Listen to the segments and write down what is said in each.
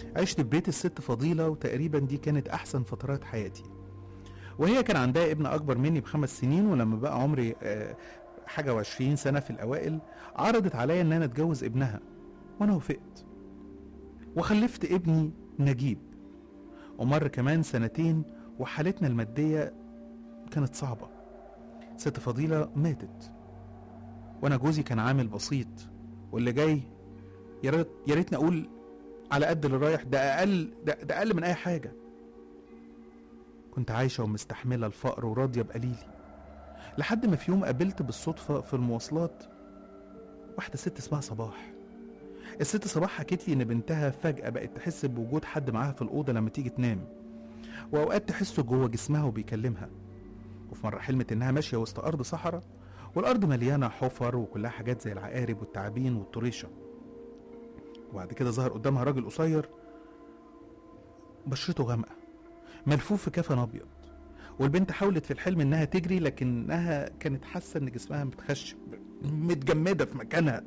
عشت في بيت الست فضيلة وتقريبا دي كانت أحسن فترات حياتي وهي كان عندها ابن أكبر مني بخمس سنين ولما بقى عمري آه، حاجة وعشرين سنة في الأوائل عرضت عليا إن أنا أتجوز ابنها وأنا وافقت وخلفت ابني نجيب ومر كمان سنتين وحالتنا المادية كانت صعبة ست فضيلة ماتت وأنا جوزي كان عامل بسيط واللي جاي يا ريت يا ريتني أقول على قد اللي رايح ده أقل ده, ده أقل من أي حاجة كنت عايشة ومستحملة الفقر وراضية بقليلي لحد ما في يوم قابلت بالصدفة في المواصلات واحدة ست اسمها صباح الست صباح حكت لي ان بنتها فجأة بقت تحس بوجود حد معاها في الأوضة لما تيجي تنام وأوقات تحسه جوه جسمها وبيكلمها وفي مرة حلمت إنها ماشية وسط أرض صحراء والأرض مليانة حفر وكلها حاجات زي العقارب والتعابين والطريشة وبعد كده ظهر قدامها راجل قصير بشرته غامقة ملفوف في كفن أبيض والبنت حاولت في الحلم إنها تجري لكنها كانت حاسة إن جسمها متخشب متجمدة في مكانها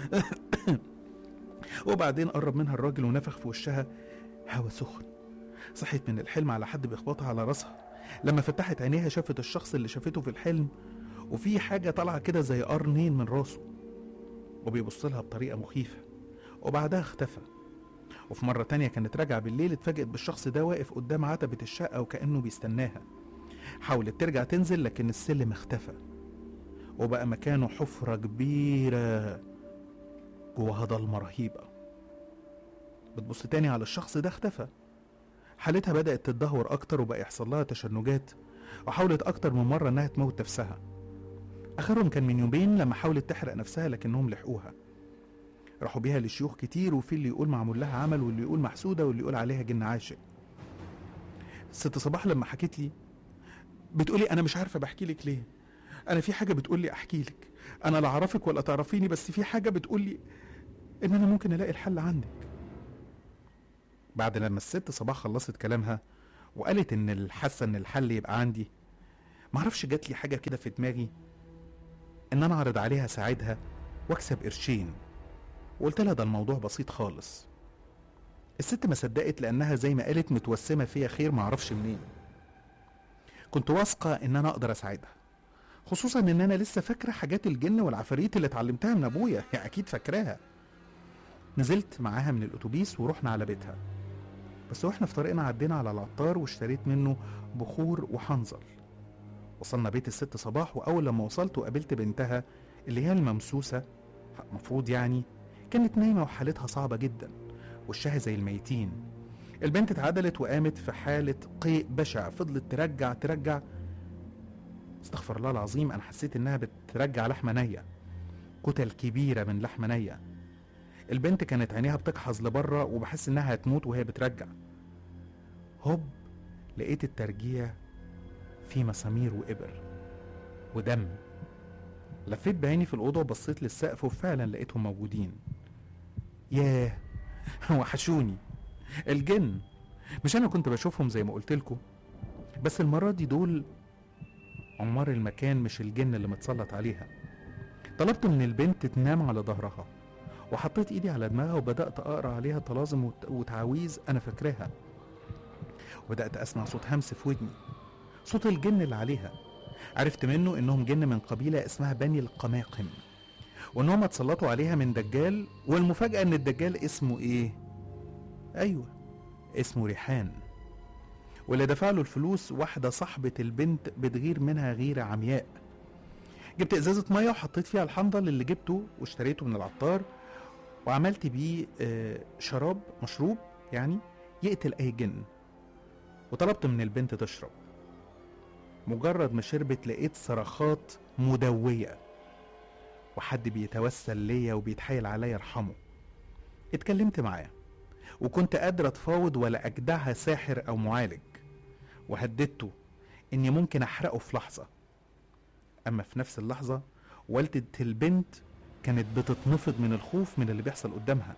وبعدين قرب منها الراجل ونفخ في وشها هوا سخن صحيت من الحلم على حد بيخبطها على راسها لما فتحت عينيها شافت الشخص اللي شافته في الحلم وفي حاجة طالعة كده زي قرنين من راسه وبيبص لها بطريقة مخيفة وبعدها اختفى وفي مرة تانية كانت راجعة بالليل اتفاجئت بالشخص ده واقف قدام عتبة الشقة وكأنه بيستناها حاولت ترجع تنزل لكن السلم اختفى وبقى مكانه حفرة كبيرة جواها ضلمة رهيبة بتبص تاني على الشخص ده اختفى حالتها بدأت تتدهور أكتر وبقى يحصل لها تشنجات وحاولت أكتر من مرة إنها تموت نفسها آخرهم كان من يومين لما حاولت تحرق نفسها لكنهم لحقوها راحوا بيها لشيوخ كتير وفي اللي يقول معمول لها عمل واللي يقول محسودة واللي يقول عليها جن عاشق ست صباح لما حكيت لي بتقولي أنا مش عارفة بحكي لك ليه أنا في حاجة بتقول لي أحكي لك أنا لا أعرفك ولا تعرفيني بس في حاجة بتقول لي إن أنا ممكن ألاقي الحل عندك بعد لما الست صباح خلصت كلامها وقالت ان حاسه ان الحل يبقى عندي معرفش جات لي حاجه كده في دماغي ان انا اعرض عليها اساعدها واكسب قرشين وقلت لها ده الموضوع بسيط خالص الست ما صدقت لانها زي ما قالت متوسمه فيها خير معرفش منين كنت واثقه ان انا اقدر اساعدها خصوصا ان انا لسه فاكره حاجات الجن والعفاريت اللي اتعلمتها من ابويا اكيد فاكراها نزلت معاها من الاتوبيس ورحنا على بيتها بس واحنا في طريقنا عدينا على العطار واشتريت منه بخور وحنظل وصلنا بيت الست صباح واول لما وصلت وقابلت بنتها اللي هي الممسوسه المفروض يعني كانت نايمه وحالتها صعبه جدا وشها زي الميتين البنت اتعدلت وقامت في حاله قيء بشع فضلت ترجع ترجع استغفر الله العظيم انا حسيت انها بترجع لحمه نيه كتل كبيره من لحمه نيه البنت كانت عينيها بتكحظ لبره وبحس انها هتموت وهي بترجع هوب لقيت الترجيع فيه مسامير وإبر ودم لفيت بعيني في الأوضة وبصيت للسقف وفعلا لقيتهم موجودين ياه وحشوني الجن مش أنا كنت بشوفهم زي ما قلت لكم بس المرة دي دول عمار المكان مش الجن اللي متسلط عليها طلبت من البنت تنام على ظهرها وحطيت ايدي على دماغها وبدات اقرا عليها طلاسم وت- وتعاويذ انا فاكراها وبدات اسمع صوت همس في ودني صوت الجن اللي عليها عرفت منه انهم جن من قبيله اسمها بني القماقم وانهم اتسلطوا عليها من دجال والمفاجاه ان الدجال اسمه ايه ايوه اسمه ريحان واللي دفع له الفلوس واحده صاحبه البنت بتغير منها غيره عمياء جبت ازازه ميه وحطيت فيها الحنظل اللي جبته واشتريته من العطار وعملت بيه آه، شراب مشروب يعني يقتل اي جن وطلبت من البنت تشرب مجرد ما شربت لقيت صرخات مدوية وحد بيتوسل ليا وبيتحايل عليا يرحمه اتكلمت معاه وكنت قادر اتفاوض ولا اجدعها ساحر او معالج وهددته اني ممكن احرقه في لحظة اما في نفس اللحظة والدة البنت كانت بتتنفض من الخوف من اللي بيحصل قدامها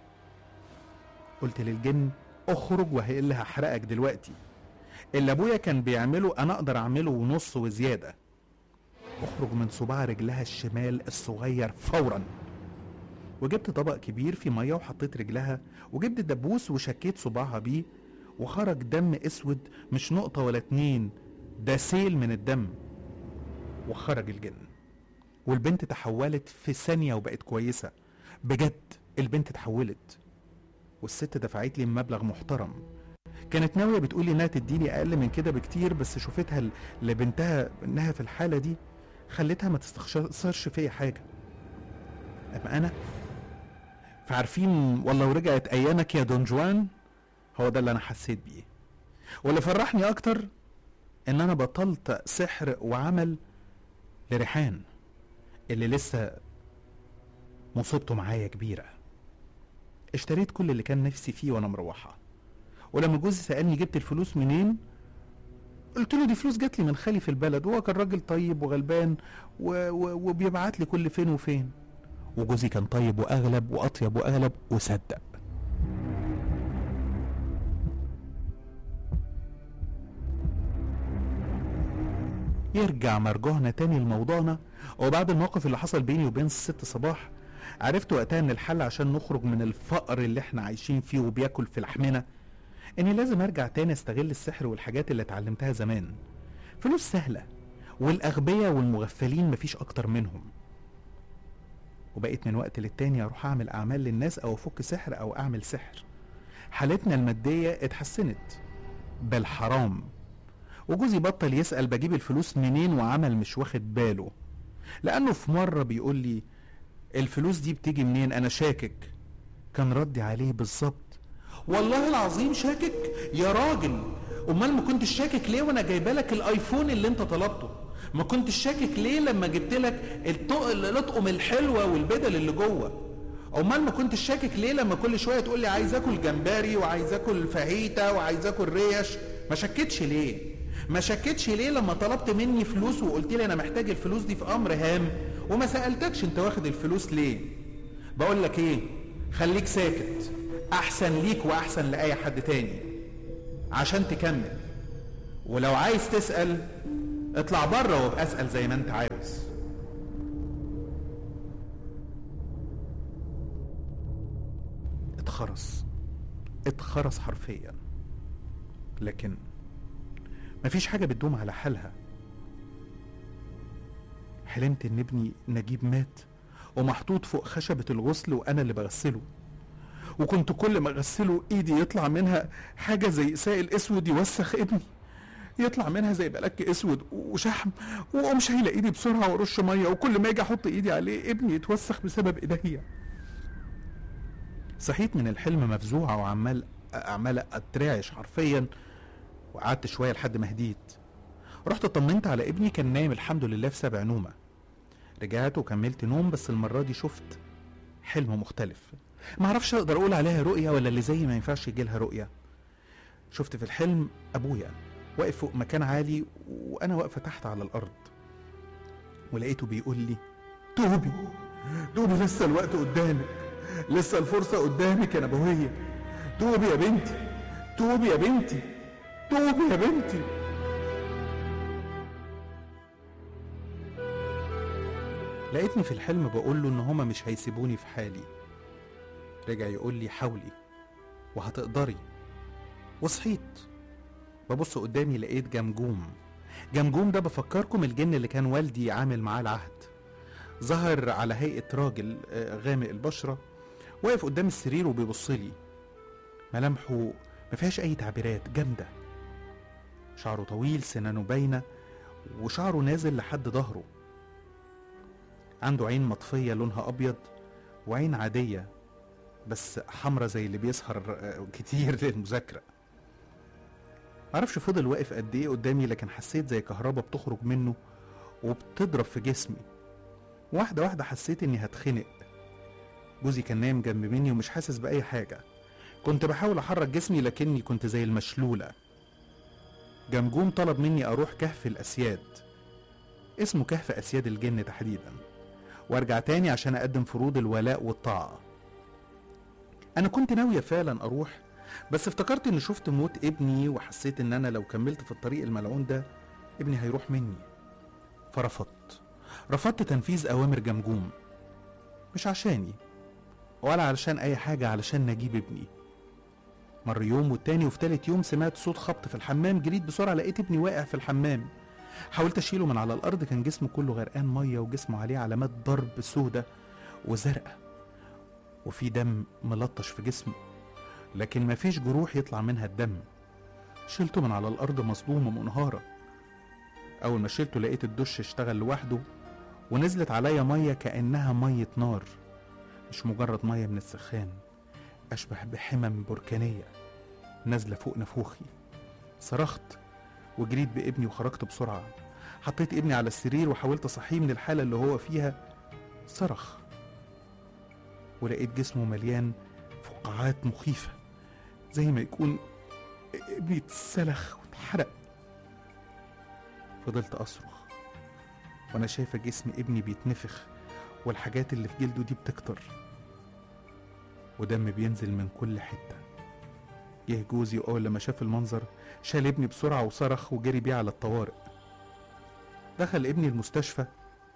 قلت للجن اخرج وهي اللي هحرقك دلوقتي اللي ابويا كان بيعمله انا اقدر اعمله ونص وزياده اخرج من صباع رجلها الشمال الصغير فورا وجبت طبق كبير فيه ميه وحطيت رجلها وجبت الدبوس وشكيت صباعها بيه وخرج دم اسود مش نقطه ولا اتنين ده سيل من الدم وخرج الجن والبنت تحولت في ثانيه وبقت كويسه بجد البنت اتحولت والست دفعت لي مبلغ محترم كانت ناويه بتقولي انها تديني اقل من كده بكتير بس شوفتها ل- لبنتها انها في الحاله دي خلتها ما تستخسرش فيا حاجه اما انا فعارفين والله ورجعت ايامك يا دون جوان هو ده اللي انا حسيت بيه واللي فرحني اكتر ان انا بطلت سحر وعمل لريحان اللي لسه مصيبته معايا كبيره اشتريت كل اللي كان نفسي فيه وانا مروحه ولما جوزي سالني جبت الفلوس منين قلت له دي فلوس جات لي من خالي في البلد وهو كان راجل طيب وغلبان و... و... وبيبعت لي كل فين وفين وجوزي كان طيب واغلب واطيب واغلب وصدق يرجع مرجوعنا تاني لموضوعنا وبعد الموقف اللي حصل بيني وبين الست صباح عرفت وقتها ان الحل عشان نخرج من الفقر اللي احنا عايشين فيه وبياكل في لحمنا اني لازم ارجع تاني استغل السحر والحاجات اللي اتعلمتها زمان فلوس سهله والاغبياء والمغفلين مفيش اكتر منهم وبقيت من وقت للتاني اروح اعمل اعمال للناس او افك سحر او اعمل سحر حالتنا الماديه اتحسنت بل حرام وجوزي بطل يسال بجيب الفلوس منين وعمل مش واخد باله لانه في مره بيقول لي الفلوس دي بتيجي منين انا شاكك كان ردي عليه بالظبط والله العظيم شاكك يا راجل امال ما كنتش شاكك ليه وانا جايبه لك الايفون اللي انت طلبته ما كنتش شاكك ليه لما جبت لك الطق الاطقم الحلوه والبدل اللي جوه امال ما كنتش شاكك ليه لما كل شويه تقول لي عايز اكل جمبري وعايز اكل فاهيتا وعايز اكل ريش ما شكتش ليه ما شكتش ليه لما طلبت مني فلوس وقلت لي انا محتاج الفلوس دي في امر هام وما سالتكش انت واخد الفلوس ليه بقول لك ايه خليك ساكت احسن ليك واحسن لاي حد تاني عشان تكمل ولو عايز تسال اطلع بره وابقى اسال زي ما انت عاوز اتخرس اتخرس حرفيا لكن مفيش حاجة بتدوم على حالها حلمت ان ابني نجيب مات ومحطوط فوق خشبة الغسل وانا اللي بغسله وكنت كل ما اغسله ايدي يطلع منها حاجة زي سائل اسود يوسخ ابني يطلع منها زي بلك اسود وشحم واقوم شايله ايدي بسرعه وارش ميه وكل ما اجي احط ايدي عليه ابني يتوسخ بسبب ايديا صحيت من الحلم مفزوعه وعمال عمال اترعش حرفيا وقعدت شويه لحد ما هديت رحت طمنت على ابني كان نايم الحمد لله في سبع نومه رجعت وكملت نوم بس المره دي شفت حلم مختلف معرفش اقدر اقول عليها رؤيه ولا اللي زي ما ينفعش يجي لها رؤيه شفت في الحلم ابويا واقف فوق مكان عالي وانا واقفه تحت على الارض ولقيته بيقول لي توبي توبي لسه الوقت قدامك لسه الفرصه قدامك يا نبويه توبي يا بنتي توبي يا بنتي توبي يا بنتي لقيتني في الحلم بقول له ان هما مش هيسيبوني في حالي رجع يقول لي حاولي وهتقدري وصحيت ببص قدامي لقيت جمجوم جمجوم ده بفكركم الجن اللي كان والدي عامل معاه العهد ظهر على هيئة راجل آه، غامق البشرة واقف قدام السرير وبيبص لي ملامحه ما فيهاش أي تعبيرات جامدة شعره طويل سنانه باينة وشعره نازل لحد ظهره عنده عين مطفية لونها أبيض وعين عادية بس حمرة زي اللي بيسهر آه، كتير للمذاكرة معرفش فضل واقف قد ايه قدامي لكن حسيت زي كهربا بتخرج منه وبتضرب في جسمي واحدة واحدة حسيت اني هتخنق جوزي كان نايم جنب مني ومش حاسس بأي حاجة كنت بحاول أحرك جسمي لكني كنت زي المشلولة جمجوم طلب مني أروح كهف الأسياد اسمه كهف أسياد الجن تحديدا وارجع تاني عشان أقدم فروض الولاء والطاعة أنا كنت ناوية فعلا أروح بس افتكرت اني شفت موت ابني وحسيت ان انا لو كملت في الطريق الملعون ده ابني هيروح مني فرفضت رفضت تنفيذ اوامر جمجوم مش عشاني ولا علشان اي حاجة علشان نجيب ابني مر يوم والتاني وفي تالت يوم سمعت صوت خبط في الحمام جريت بسرعة لقيت ابني واقع في الحمام حاولت اشيله من على الارض كان جسمه كله غرقان مية وجسمه عليه علامات ضرب سودة وزرقاء وفي دم ملطش في جسمه لكن مفيش جروح يطلع منها الدم شلته من على الارض مصدوم ومنهارة اول ما شلته لقيت الدش اشتغل لوحده ونزلت عليا مية كأنها مية نار مش مجرد مية من السخان أشبه بحمم بركانية نازلة فوق نافوخي صرخت وجريت بابني وخرجت بسرعة حطيت ابني على السرير وحاولت أصحيه من الحالة اللي هو فيها صرخ ولقيت جسمه مليان فقاعات مخيفة زي ما يكون ابني اتسلخ واتحرق فضلت أصرخ وأنا شايفة جسم ابني بيتنفخ والحاجات اللي في جلده دي بتكتر ودم بينزل من كل حتة جه جوزي وأول لما شاف المنظر شال ابني بسرعة وصرخ وجري بيه على الطوارئ دخل ابني المستشفى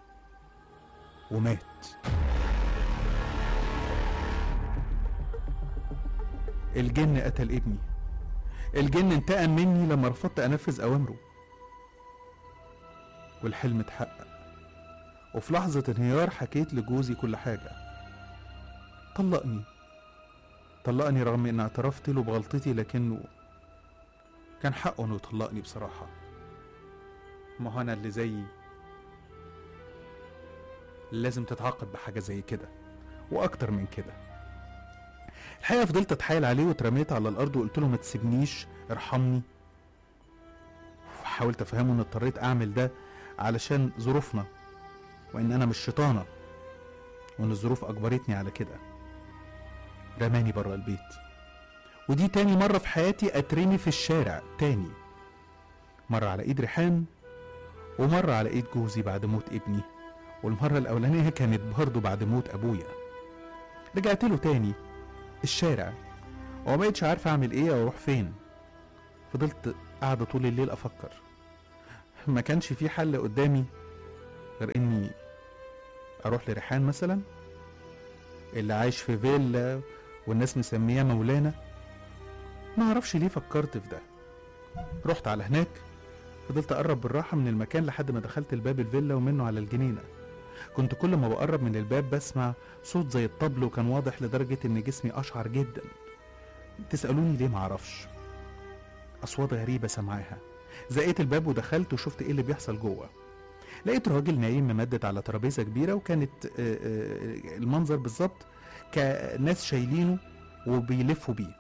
ومات الجن قتل ابني الجن انتقم مني لما رفضت انفذ اوامره والحلم اتحقق وفي لحظة انهيار حكيت لجوزي كل حاجة طلقني طلقني رغم ان اعترفت له بغلطتي لكنه كان حقه انه يطلقني بصراحة ما هو انا اللي زيي لازم تتعاقب بحاجة زي كده واكتر من كده الحقيقة فضلت اتحايل عليه واترميت على الارض وقلت له ما تسيبنيش ارحمني وحاولت افهمه ان اضطريت اعمل ده علشان ظروفنا وان انا مش شيطانة وان الظروف اجبرتني على كده رماني بره البيت ودي تاني مرة في حياتي اترمي في الشارع تاني مرة على ايد ريحان ومرة على ايد جوزي بعد موت ابني والمرة الاولانية كانت برضه بعد موت ابويا رجعت له تاني الشارع ومبقتش عارف اعمل ايه او اروح فين فضلت قاعدة طول الليل افكر ما كانش في حل قدامي غير اني اروح لريحان مثلا اللي عايش في فيلا والناس مسمياه مولانا ما اعرفش ليه فكرت في ده رحت على هناك فضلت اقرب بالراحه من المكان لحد ما دخلت الباب الفيلا ومنه على الجنينه كنت كل ما بقرب من الباب بسمع صوت زي الطبل وكان واضح لدرجه ان جسمي اشعر جدا تسالوني ليه معرفش اصوات غريبه سمعاها زقيت الباب ودخلت وشفت ايه اللي بيحصل جوه لقيت راجل نايم ممدد على ترابيزه كبيره وكانت آه، آه، المنظر بالظبط كناس شايلينه وبيلفوا بيه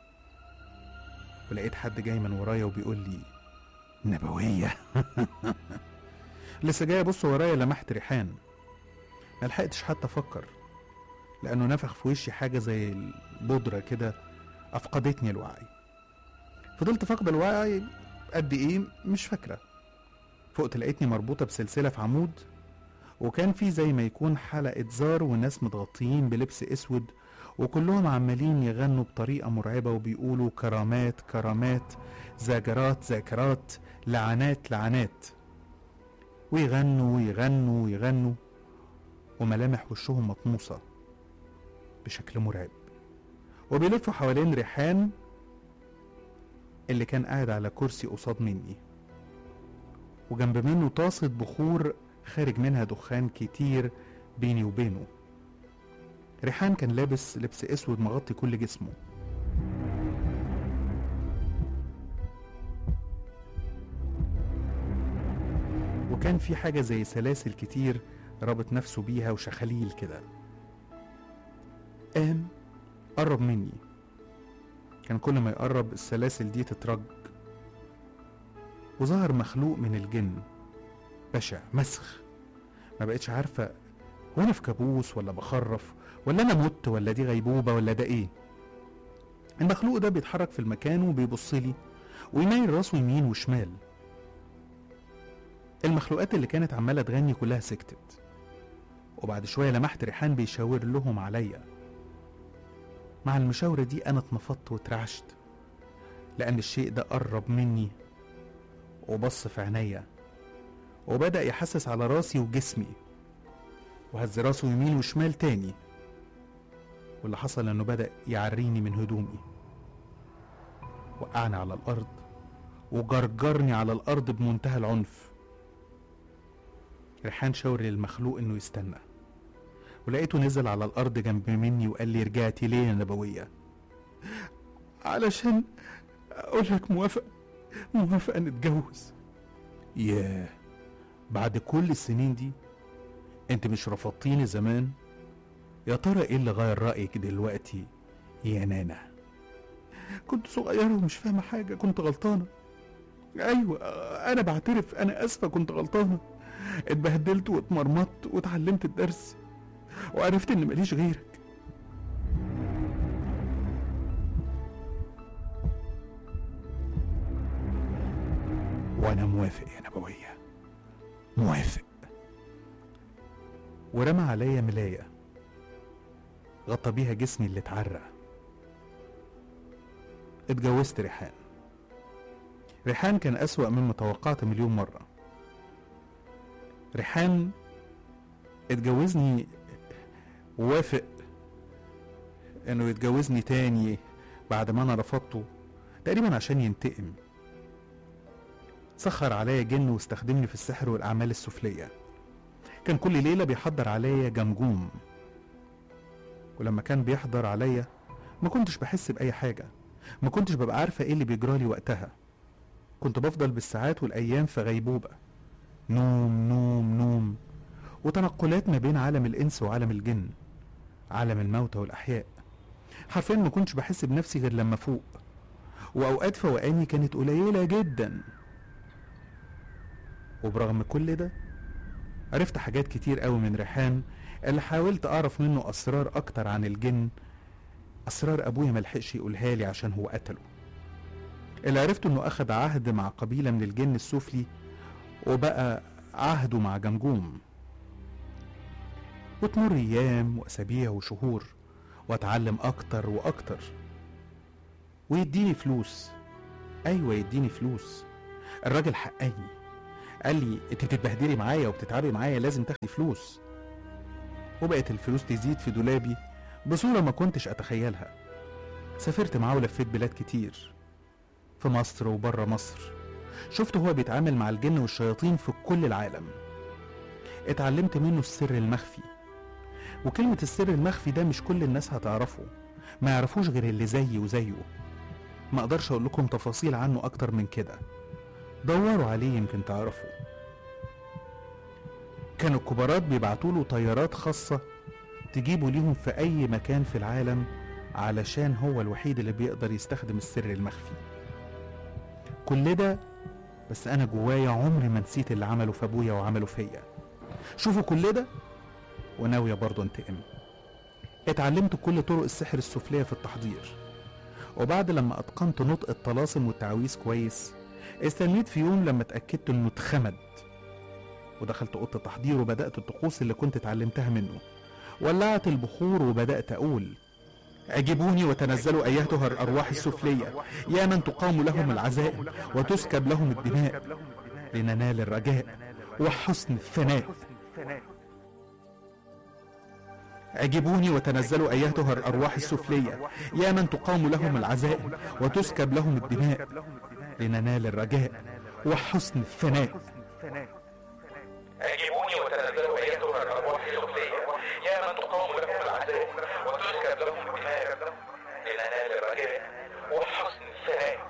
ولقيت حد جاي من ورايا وبيقول لي نبويه لسه جاي ابص ورايا لمحت ريحان ما لحقتش حتى افكر لانه نفخ في وشي حاجه زي البودره كده افقدتني الوعي فضلت فاقده الوعي قد ايه مش فاكره فقت لقيتني مربوطه بسلسله في عمود وكان في زي ما يكون حلقه زار وناس متغطيين بلبس اسود وكلهم عمالين يغنوا بطريقه مرعبه وبيقولوا كرامات كرامات زاجرات ذاكرات لعنات لعنات ويغنوا ويغنوا ويغنوا وملامح وشهم مطموسه بشكل مرعب وبيلفوا حوالين ريحان اللي كان قاعد على كرسي قصاد مني وجنب منه طاسة بخور خارج منها دخان كتير بيني وبينه ريحان كان لابس لبس اسود مغطي كل جسمه وكان في حاجة زي سلاسل كتير رابط نفسه بيها وشخاليل كده قام قرب مني كان كل ما يقرب السلاسل دي تترج وظهر مخلوق من الجن بشع مسخ ما بقتش عارفة وانا في كابوس ولا بخرف ولا انا مت ولا دي غيبوبة ولا ده ايه المخلوق ده بيتحرك في المكان وبيبص لي ويميل راسه يمين وشمال المخلوقات اللي كانت عمالة تغني كلها سكتت وبعد شوية لمحت ريحان بيشاور لهم عليا مع المشاورة دي أنا اتنفضت واترعشت لأن الشيء ده قرب مني وبص في عينيا وبدأ يحسس على راسي وجسمي وهز راسه يمين وشمال تاني واللي حصل انه بدأ يعريني من هدومي وقعني على الارض وجرجرني على الارض بمنتهى العنف ريحان شاور للمخلوق انه يستنى ولقيته نزل على الارض جنب مني وقال لي رجعتي ليه يا نبويه علشان اقول لك موافق موافق نتجوز ياه بعد كل السنين دي انت مش رفضتيني زمان يا ترى ايه اللي غير رايك دلوقتي يا نانا كنت صغيرة ومش فاهمة حاجة كنت غلطانة أيوة أنا بعترف أنا آسفة كنت غلطانة اتبهدلت واتمرمطت واتعلمت الدرس وعرفت إن ماليش غيرك وأنا موافق يا نبوية موافق ورمى عليا ملاية غطى بيها جسمي اللي اتعرى اتجوزت ريحان ريحان كان أسوأ مما توقعت مليون مرة ريحان اتجوزني ووافق انه يتجوزني تاني بعد ما انا رفضته تقريبا عشان ينتقم سخر عليا جن واستخدمني في السحر والاعمال السفليه كان كل ليله بيحضر عليا جمجوم ولما كان بيحضر عليا ما كنتش بحس باي حاجه ما كنتش ببقى عارفه ايه اللي بيجرالي وقتها كنت بفضل بالساعات والايام في غيبوبه نوم نوم نوم وتنقلات ما بين عالم الانس وعالم الجن عالم الموتى والاحياء حرفيا ما كنتش بحس بنفسي غير لما فوق واوقات فوقاني كانت قليله جدا وبرغم كل ده عرفت حاجات كتير قوي من ريحان اللي حاولت اعرف منه اسرار اكتر عن الجن اسرار ابويا ملحقش يقولها لي عشان هو قتله اللي عرفته انه اخد عهد مع قبيله من الجن السفلي وبقى عهده مع جمجوم وتمر ايام واسابيع وشهور واتعلم اكتر واكتر ويديني فلوس ايوه يديني فلوس الراجل حقاني قال لي انت بتتبهدلي معايا وبتتعبي معايا لازم تاخدي فلوس وبقت الفلوس تزيد في دولابي بصورة ما كنتش أتخيلها سافرت معاه ولفيت بلاد كتير في مصر وبره مصر شفت هو بيتعامل مع الجن والشياطين في كل العالم اتعلمت منه السر المخفي وكلمة السر المخفي ده مش كل الناس هتعرفه ما يعرفوش غير اللي زيي وزيه ما اقدرش اقول لكم تفاصيل عنه اكتر من كده دوروا عليه يمكن تعرفوا كانوا الكبارات بيبعتوا له طيارات خاصة تجيبه ليهم في أي مكان في العالم علشان هو الوحيد اللي بيقدر يستخدم السر المخفي كل ده بس أنا جوايا عمري ما نسيت اللي عمله في أبويا وعمله فيا شوفوا كل ده وناوية برضه انتقم اتعلمت كل طرق السحر السفلية في التحضير وبعد لما أتقنت نطق الطلاسم والتعويذ كويس استنيت في يوم لما اتأكدت إنه اتخمد ودخلت أوضة التحضير وبدأت الطقوس اللي كنت اتعلمتها منه ولعت البخور وبدأت أقول عجبوني وتنزلوا أيتها الأرواح السفلية يا من تقام لهم العزائم وتسكب لهم الدماء لننال الرجاء وحسن الثناء عجبوني وتنزلوا أيتها الأرواح السفلية يا من تقام لهم العزائم وتسكب لهم الدماء لننال الرجاء وحسن الثناء أجيبوني وتنزلوا أيتها الأرواح السفلية يا من تقام لهم العزائم وتسكب لهم الدماء لننال الرجاء وحسن الثناء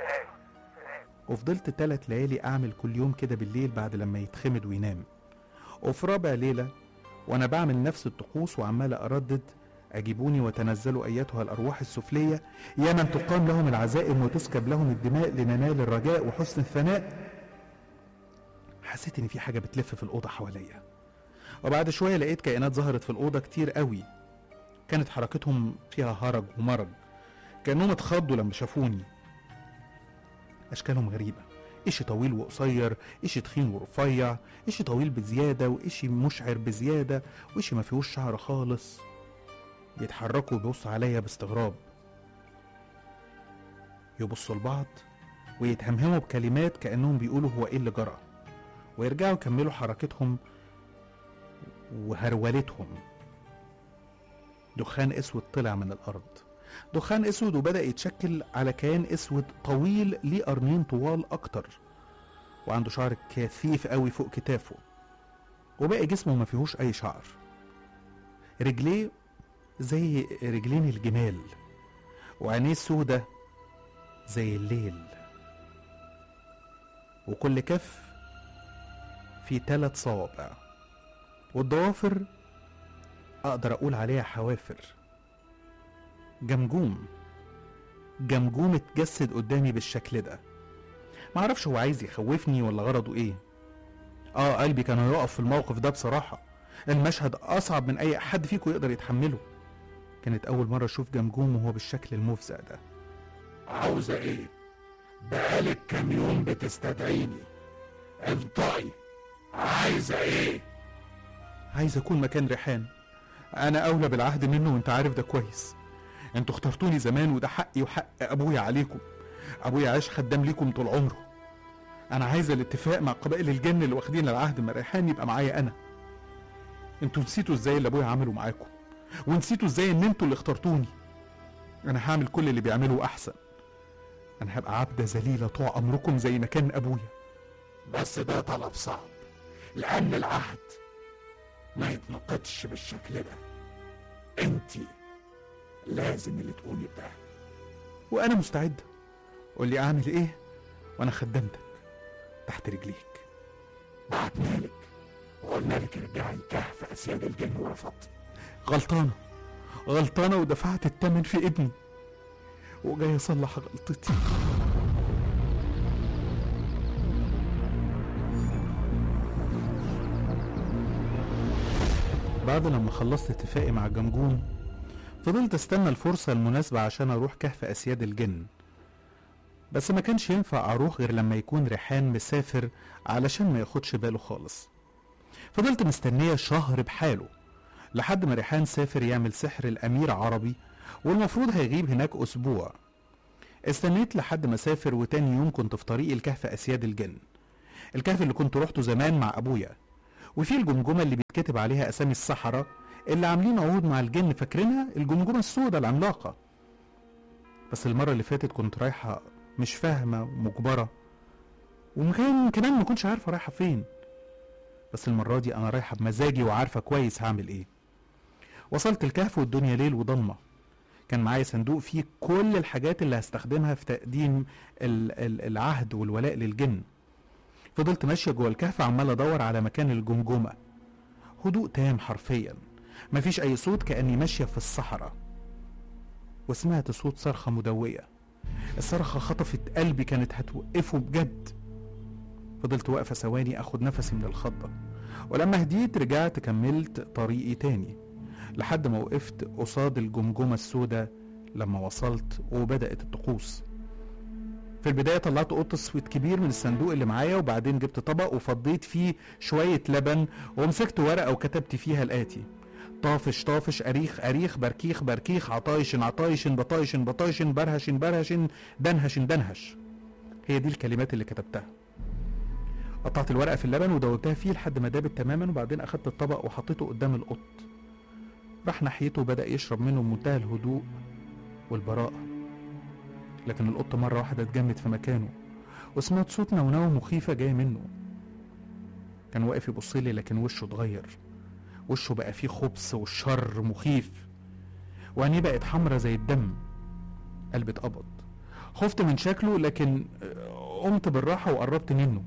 وفضلت تلات ليالي أعمل كل يوم كده بالليل بعد لما يتخمد وينام وفي رابع ليلة وأنا بعمل نفس الطقوس وعمال أردد أجيبوني وتنزلوا أيتها الأرواح السفلية يا من تقام لهم العزائم وتسكب لهم الدماء لننال الرجاء وحسن الثناء حسيت إن في حاجة بتلف في الأوضة حواليا وبعد شوية لقيت كائنات ظهرت في الأوضة كتير قوي كانت حركتهم فيها هرج ومرج كأنهم اتخضوا لما شافوني أشكالهم غريبة إشي طويل وقصير إشي تخين ورفيع إشي طويل بزيادة وإشي مشعر بزيادة وإشي ما فيهوش شعر خالص بيتحركوا ويبصوا عليا باستغراب يبصوا لبعض ويتهمهموا بكلمات كأنهم بيقولوا هو إيه اللي جرى ويرجعوا يكملوا حركتهم وهرولتهم دخان اسود طلع من الارض دخان اسود وبدا يتشكل على كيان اسود طويل ليه قرنين طوال اكتر وعنده شعر كثيف قوي فوق كتافه وباقي جسمه ما فيهوش اي شعر رجليه زي رجلين الجمال وعينيه سودة زي الليل وكل كف في ثلاث صوابع والضوافر اقدر اقول عليها حوافر جمجوم جمجوم اتجسد قدامي بالشكل ده معرفش هو عايز يخوفني ولا غرضه ايه اه قلبي كان هيقف في الموقف ده بصراحة المشهد اصعب من اي حد فيكم يقدر يتحمله كانت اول مرة اشوف جمجوم وهو بالشكل المفزع ده عاوزة ايه؟ بقالك كام يوم بتستدعيني انطقي عايزة ايه؟ عايز اكون مكان ريحان انا اولى بالعهد منه وانت عارف ده كويس انتوا اخترتوني زمان وده حقي وحق ابويا عليكم ابويا عاش خدام ليكم طول عمره انا عايز الاتفاق مع قبائل الجن اللي واخدين العهد من ريحان يبقى معايا انا انتوا نسيتوا ازاي اللي ابويا عمله معاكم ونسيتوا ازاي ان انتوا اللي اخترتوني انا هعمل كل اللي بيعمله احسن انا هبقى عبدة ذليلة طوع امركم زي ما كان ابويا بس ده طلب صعب لأن العهد ما يتنقضش بالشكل ده انتي لازم اللي تقولي ده وانا مستعد قول لي اعمل ايه وانا خدمتك تحت رجليك بعتنا لك وقلنا لك ارجعي الكهف أسياد الجن ورفضتي غلطانة غلطانة ودفعت التمن في ابني وجاي اصلح غلطتي بعد لما خلصت اتفاقي مع الجمجوم فضلت استنى الفرصة المناسبة عشان اروح كهف اسياد الجن بس ما كانش ينفع اروح غير لما يكون ريحان مسافر علشان ما ياخدش باله خالص فضلت مستنية شهر بحاله لحد ما ريحان سافر يعمل سحر الامير عربي والمفروض هيغيب هناك اسبوع استنيت لحد ما سافر وتاني يوم كنت في طريق الكهف اسياد الجن الكهف اللي كنت روحته زمان مع ابويا وفي الجمجمة اللي بيتكتب عليها اسامي السحرة اللي عاملين عهود مع الجن فاكرينها الجمجمة السوداء العملاقة بس المرة اللي فاتت كنت رايحة مش فاهمة ومجبرة وكمان كمان ما كنتش عارفة رايحة فين بس المرة دي أنا رايحة بمزاجي وعارفة كويس هعمل إيه وصلت الكهف والدنيا ليل وضلمة كان معايا صندوق فيه كل الحاجات اللي هستخدمها في تقديم ال- ال- العهد والولاء للجن فضلت ماشية جوه الكهف عمال أدور على مكان الجمجمة هدوء تام حرفيا مفيش أي صوت كأني ماشية في الصحراء وسمعت صوت صرخة مدوية الصرخة خطفت قلبي كانت هتوقفه بجد فضلت واقفة ثواني أخد نفسي من الخضة ولما هديت رجعت كملت طريقي تاني لحد ما وقفت قصاد الجمجمة السوداء لما وصلت وبدأت الطقوس في البداية طلعت قط اسود كبير من الصندوق اللي معايا وبعدين جبت طبق وفضيت فيه شوية لبن ومسكت ورقة وكتبت فيها الآتي طافش طافش أريخ أريخ بركيخ بركيخ عطايش عطايش بطايش بطايش برهش برهش دنهش دنهش هي دي الكلمات اللي كتبتها قطعت الورقة في اللبن ودوبتها فيه لحد ما دابت تماما وبعدين أخدت الطبق وحطيته قدام القط راح ناحيته وبدأ يشرب منه بمنتهى الهدوء والبراءة لكن القط مرة واحدة اتجمد في مكانه وسمعت صوت نونوة مخيفة جاية منه كان واقف يبص لي لكن وشه اتغير وشه بقى فيه خبث والشر مخيف وعينيه بقت حمرة زي الدم قلبي اتقبض خفت من شكله لكن آه، قمت بالراحة وقربت منه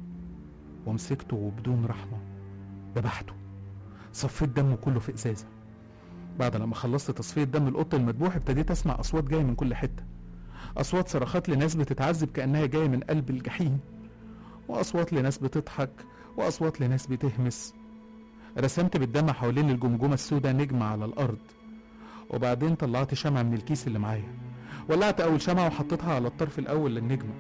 ومسكته وبدون رحمة ذبحته صفيت دمه كله في ازازة بعد لما خلصت تصفية دم القط المذبوح ابتديت اسمع اصوات جاية من كل حتة اصوات صرخات لناس بتتعذب كأنها جاية من قلب الجحيم واصوات لناس بتضحك واصوات لناس بتهمس رسمت بالدم حوالين الجمجمة السوداء نجمة على الارض وبعدين طلعت شمعة من الكيس اللي معايا ولعت اول شمعة وحطيتها على الطرف الاول للنجمة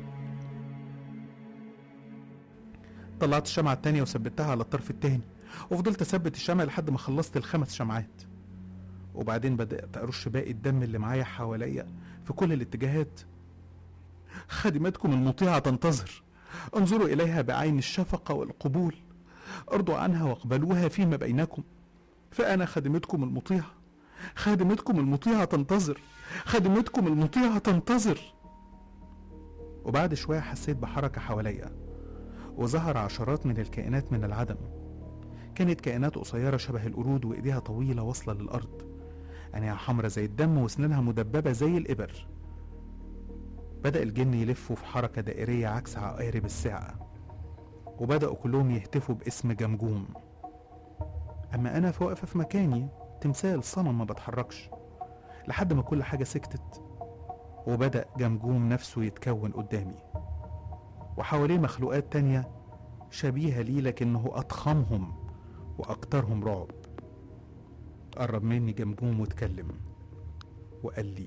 طلعت الشمعة التانية وثبتها على الطرف التاني وفضلت اثبت الشمع لحد ما خلصت الخمس شمعات وبعدين بدأت أرش باقي الدم اللي معايا حواليا في كل الاتجاهات خادمتكم المطيعة تنتظر انظروا إليها بعين الشفقة والقبول ارضوا عنها واقبلوها فيما بينكم فأنا خادمتكم المطيعة خادمتكم المطيعة تنتظر خادمتكم المطيعة تنتظر وبعد شوية حسيت بحركة حواليا وظهر عشرات من الكائنات من العدم كانت كائنات قصيرة شبه القرود وإيديها طويلة واصلة للأرض عينيها حمرة زي الدم وأسنانها مدببة زي الإبر بدأ الجن يلفوا في حركة دائرية عكس عقارب الساعة وبدأوا كلهم يهتفوا باسم جمجوم أما أنا فواقفة في مكاني تمثال صنم ما بتحركش لحد ما كل حاجة سكتت وبدأ جمجوم نفسه يتكون قدامي وحواليه مخلوقات تانية شبيهة ليه لكنه أضخمهم وأكترهم رعب قرب مني جمجوم واتكلم وقال لي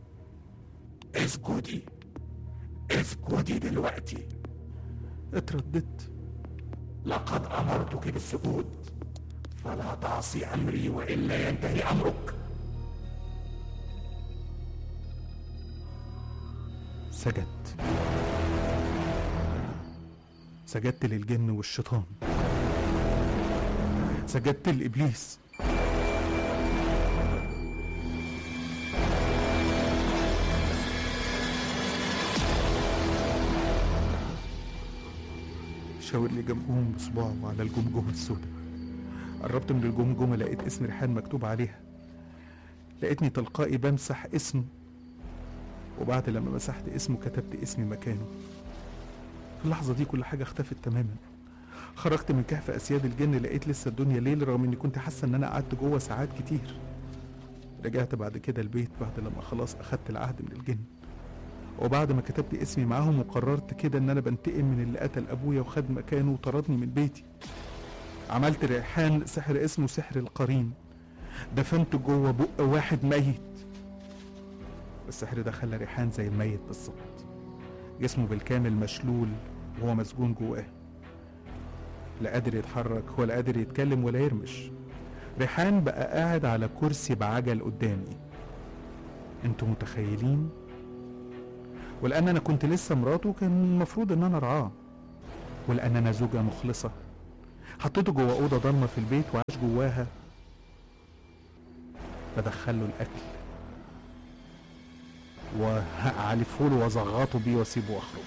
اسجدي اسجدي دلوقتي اترددت لقد أمرتك بالسجود فلا تعصي أمري وإلا ينتهي أمرك سجدت سجدت للجن والشيطان سجدت لإبليس شاور لي جمجوم بصباعه على الجمجمة السوداء قربت من الجمجمة لقيت اسم ريحان مكتوب عليها لقيتني تلقائي بمسح اسم وبعد لما مسحت اسمه كتبت اسمي مكانه في اللحظة دي كل حاجة اختفت تماما خرجت من كهف أسياد الجن لقيت لسه الدنيا ليل رغم إني كنت حاسة إن أنا قعدت جوه ساعات كتير رجعت بعد كده البيت بعد لما خلاص أخدت العهد من الجن وبعد ما كتبت اسمي معاهم وقررت كده إن أنا بنتقم من اللي قتل أبويا وخد مكانه وطردني من بيتي عملت ريحان سحر اسمه سحر القرين دفنت جوه بق واحد ميت السحر ده خلى ريحان زي الميت بالظبط جسمه بالكامل مشلول وهو مسجون جواه لا قادر يتحرك ولا قادر يتكلم ولا يرمش ريحان بقى قاعد على كرسي بعجل قدامي انتوا متخيلين ولان انا كنت لسه مراته كان المفروض ان انا ارعاه ولان انا زوجة مخلصة حطيته جوه اوضة ضلمة في البيت وعاش جواها بدخله الاكل وهعلفه له وازغطه بيه واسيبه واخرج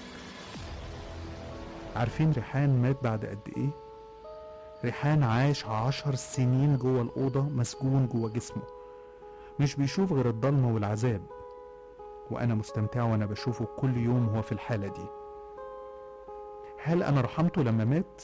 عارفين ريحان مات بعد قد ايه ريحان عاش عشر سنين جوه الأوضة مسجون جوه جسمه مش بيشوف غير الضلمة والعذاب وأنا مستمتع وأنا بشوفه كل يوم هو في الحالة دي هل أنا رحمته لما مات؟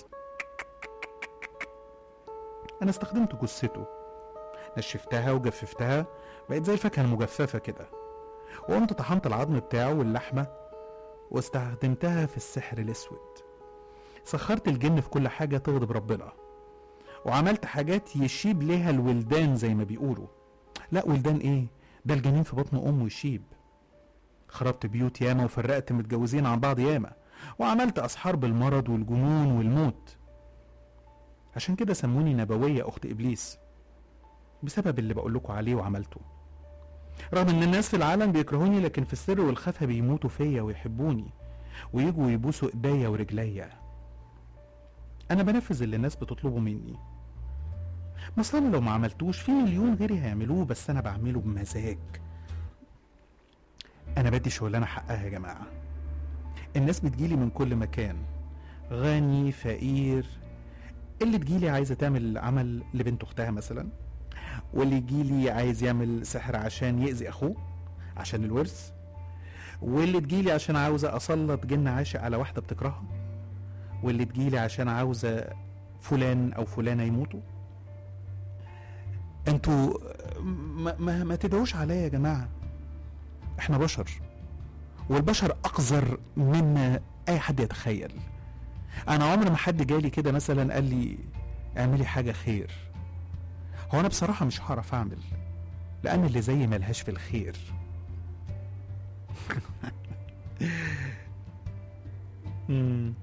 أنا استخدمت جثته نشفتها وجففتها بقت زي الفاكهة المجففة كده وقمت طحنت العظم بتاعه واللحمة واستخدمتها في السحر الأسود سخرت الجن في كل حاجة تغضب ربنا وعملت حاجات يشيب ليها الولدان زي ما بيقولوا لا ولدان ايه ده الجنين في بطن امه يشيب خربت بيوت ياما وفرقت متجوزين عن بعض ياما وعملت اسحار بالمرض والجنون والموت عشان كده سموني نبوية اخت ابليس بسبب اللي بقول لكم عليه وعملته رغم ان الناس في العالم بيكرهوني لكن في السر والخفا بيموتوا فيا ويحبوني ويجوا يبوسوا ايديا ورجليا انا بنفذ اللي الناس بتطلبه مني بس انا لو ما عملتوش في مليون غيري هيعملوه بس انا بعمله بمزاج انا بدي شغلانه حقها يا جماعه الناس بتجيلي من كل مكان غني فقير اللي تجيلي عايزه تعمل عمل لبنت اختها مثلا واللي يجيلي عايز يعمل سحر عشان يأذي اخوه عشان الورث واللي تجيلي عشان عاوزه اسلط جن عاشق على واحده بتكرهها واللي تجيلي عشان عاوزه فلان او فلانه يموتوا انتوا ما, ما, ما تدعوش عليا يا جماعه احنا بشر والبشر اقذر مما اي حد يتخيل انا عمر ما حد جالي كده مثلا قال لي اعملي حاجه خير هو انا بصراحه مش هعرف اعمل لان اللي زي ملهاش في الخير مم.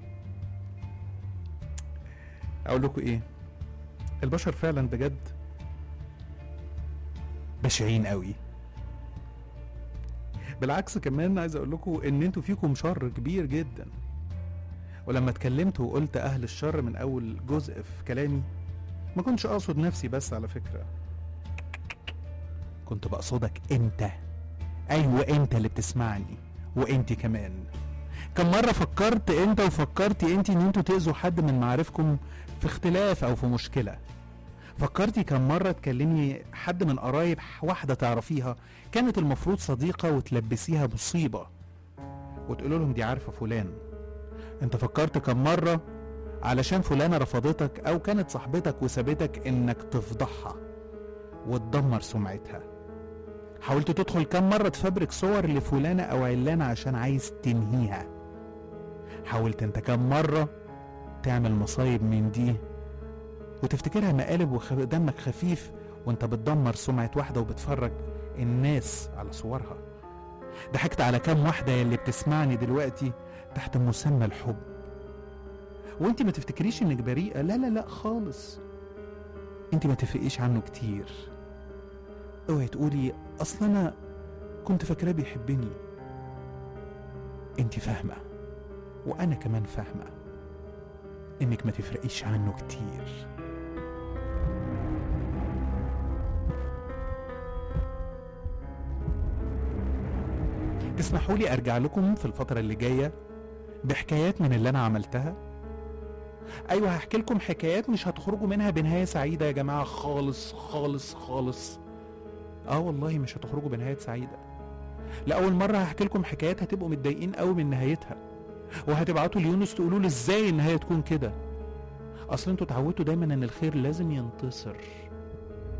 اقول لكم ايه البشر فعلا بجد بشعين قوي بالعكس كمان عايز اقول لكم ان انتوا فيكم شر كبير جدا ولما اتكلمت وقلت اهل الشر من اول جزء في كلامي ما كنتش اقصد نفسي بس على فكره كنت بقصدك انت ايوه انت اللي بتسمعني وانت كمان كم مرة فكرت انت وفكرتي انت ان انتوا تأذوا حد من معارفكم في اختلاف او في مشكلة فكرتي كم مرة تكلمي حد من قرايب واحدة تعرفيها كانت المفروض صديقة وتلبسيها مصيبة وتقول لهم دي عارفة فلان انت فكرت كم مرة علشان فلانة رفضتك او كانت صاحبتك وسابتك انك تفضحها وتدمر سمعتها حاولت تدخل كم مرة تفبرك صور لفلانة أو علانة عشان عايز تنهيها حاولت انت كم مرة تعمل مصايب من دي وتفتكرها مقالب ودمك خفيف وانت بتدمر سمعة واحدة وبتفرج الناس على صورها ضحكت على كام واحدة يلي بتسمعني دلوقتي تحت مسمى الحب وانت ما تفتكريش انك بريئة لا لا لا خالص انت ما تفرقيش عنه كتير اوعي تقولي اصل انا كنت فاكراه بيحبني انت فاهمه وانا كمان فاهمه انك ما تفرقيش عنه كتير تسمحوا لي ارجع لكم في الفتره اللي جايه بحكايات من اللي انا عملتها ايوه هحكي لكم حكايات مش هتخرجوا منها بنهايه سعيده يا جماعه خالص خالص خالص اه والله مش هتخرجوا بنهاية سعيدة لأول مرة هحكي لكم حكايات هتبقوا متضايقين قوي من نهايتها وهتبعتوا ليونس تقولوا له ازاي النهاية تكون كده اصل انتوا اتعودتوا دايما ان الخير لازم ينتصر